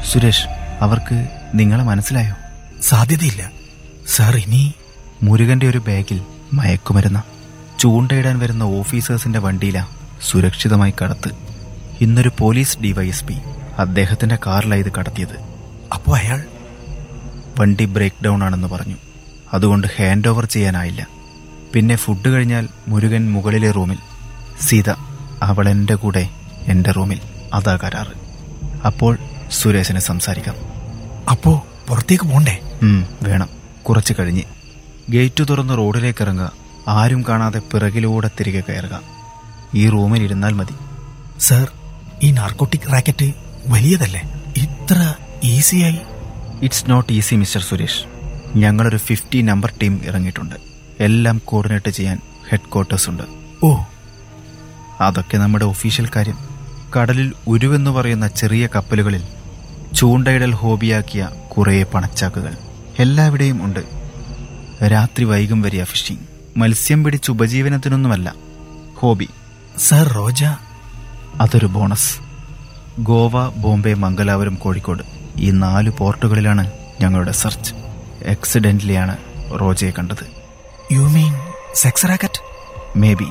സുരേഷ് അവർക്ക് നിങ്ങളെ മനസ്സിലായോ സാധ്യതയില്ല സാർ ഇനി മുരുകന്റെ ഒരു ബാഗിൽ മയക്കുമരുന്ന ചൂണ്ടയിടാൻ വരുന്ന ഓഫീസേഴ്സിന്റെ വണ്ടിയിലാ സുരക്ഷിതമായി കടത്ത് ഇന്നൊരു പോലീസ് ഡിവൈഎസ്പി അദ്ദേഹത്തിന്റെ കാറിലാ ഇത് കടത്തിയത് അപ്പോ അയാൾ വണ്ടി ബ്രേക്ക് ഡൗൺ ആണെന്ന് പറഞ്ഞു അതുകൊണ്ട് ഹാൻഡ് ഓവർ ചെയ്യാനായില്ല പിന്നെ ഫുഡ് കഴിഞ്ഞാൽ മുരുകൻ മുകളിലെ റൂമിൽ സീത അവൾ എൻ്റെ കൂടെ എൻ്റെ റൂമിൽ അതാ കരാറ് അപ്പോൾ സുരേഷിനെ സംസാരിക്കാം അപ്പോ പുറത്തേക്ക് പോണ്ടേ ഉം, വേണം കുറച്ച് കഴിഞ്ഞ് ഗേറ്റ് തുറന്ന് റോഡിലേക്ക് ഇറങ്ങുക ആരും കാണാതെ പിറകിലൂടെ തിരികെ കയറുക ഈ റൂമിൽ ഇരുന്നാൽ മതി സാർ ഈ നാർക്കോട്ടിക് റാക്കറ്റ് വലിയതല്ലേ ഇത്ര ഈസിയായി it's not easy mister Suresh ഞങ്ങളൊരു ഫിഫ്റ്റി നമ്പർ ടീം ഇറങ്ങിയിട്ടുണ്ട് എല്ലാം കോർഡിനേറ്റ് ചെയ്യാൻ ഹെഡ് ക്വാർട്ടേഴ്സ് ഉണ്ട് ഓ അതൊക്കെ നമ്മുടെ ഒഫീഷ്യൽ കാര്യം കടലിൽ ഉരുവെന്ന് പറയുന്ന ചെറിയ കപ്പലുകളിൽ ചൂണ്ടയിടൽ ഹോബിയാക്കിയ കുറേ പണച്ചാക്കുകൾ എല്ലാവിടെയും ഉണ്ട് രാത്രി വൈകും വരിക ഫിഷിംഗ് മത്സ്യം പിടിച്ച് ഉപജീവനത്തിനൊന്നുമല്ല ഹോബി സാർ റോജ അതൊരു ബോണസ് ഗോവ ബോംബെ മംഗലാപുരം കോഴിക്കോട് ഈ നാല് പോർട്ടുകളിലാണ് ഞങ്ങളുടെ സെർച്ച് ആക്സിഡന്റലിയാണ് റോജയെ കണ്ടത് you mean sex racket may be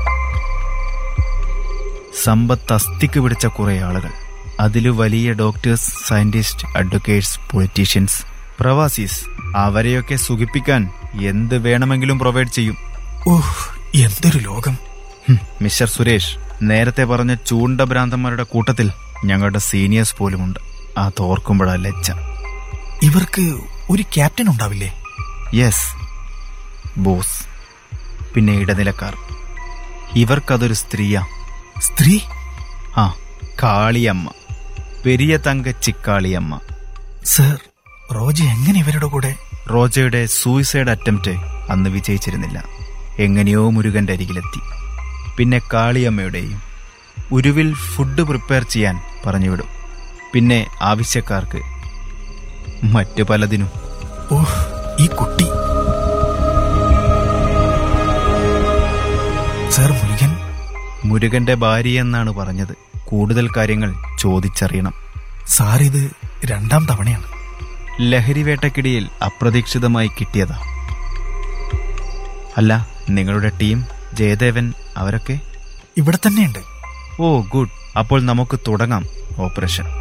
സമ്പത്ത് അസ്ഥിക്ക് പിടിച്ച കുറെ ആളുകൾ അതില് വലിയ ഡോക്ടേഴ്സ് സയന്റിസ്റ്റ് അഡ്വക്കേറ്റ്സ് പൊളിറ്റീഷ്യൻസ് പ്രവാസീസ് അവരെയൊക്കെ സുഖിപ്പിക്കാൻ എന്ത് വേണമെങ്കിലും പ്രൊവൈഡ് ചെയ്യും ഓഹ് എന്തൊരു ലോകം ഹും, മിസ്റ്റർ സുരേഷ് നേരത്തെ പറഞ്ഞ ചൂണ്ട ഭ്രാന്തന്മാരുടെ കൂട്ടത്തിൽ ഞങ്ങളുടെ സീനിയേഴ്സ് പോലുമുണ്ട് അതോർക്കുമ്പോഴാ ലജ്ജ ഇവർക്ക് ഒരു ക്യാപ്റ്റൻ ഉണ്ടാവില്ലേ യെസ് ബോസ് പിന്നെ ഇടനിലക്കാർ ഇവർക്കതൊരു സ്ത്രീയാ സ്ത്രീ ആ കാളിയമ്മ പെരിയ തങ്കച്ചി കാളിയമ്മ സർ റോജ എങ്ങനെ ഇവരുടെ കൂടെ റോജയുടെ സൂയിസൈഡ് അറ്റംപ്റ്റ് അന്ന് വിജയിച്ചിരുന്നില്ല എങ്ങനെയോ മുരുകന്റെ അരികിലെത്തി പിന്നെ കാളിയമ്മയുടെയും ഉരുവിൽ ഫുഡ് പ്രിപ്പയർ ചെയ്യാൻ പറഞ്ഞുവിടും പിന്നെ ആവശ്യക്കാർക്ക് മറ്റു പലതിനും ഓഹ് ഈ കുട്ടി സർ മുരുകൻ മുരുകന്റെ ഭാര്യയെന്നാണ് പറഞ്ഞത് കൂടുതൽ കാര്യങ്ങൾ ചോദിച്ചറിയണം സാർ ഇത് രണ്ടാം തവണയാണ് ലഹരിവേട്ടക്കിടയിൽ അപ്രതീക്ഷിതമായി കിട്ടിയതാ അല്ല നിങ്ങളുടെ ടീം ജയദേവൻ അവരൊക്കെ ഇവിടെ തന്നെയുണ്ട് ഓ ഗുഡ് അപ്പോൾ നമുക്ക് തുടങ്ങാം ഓപ്പറേഷൻ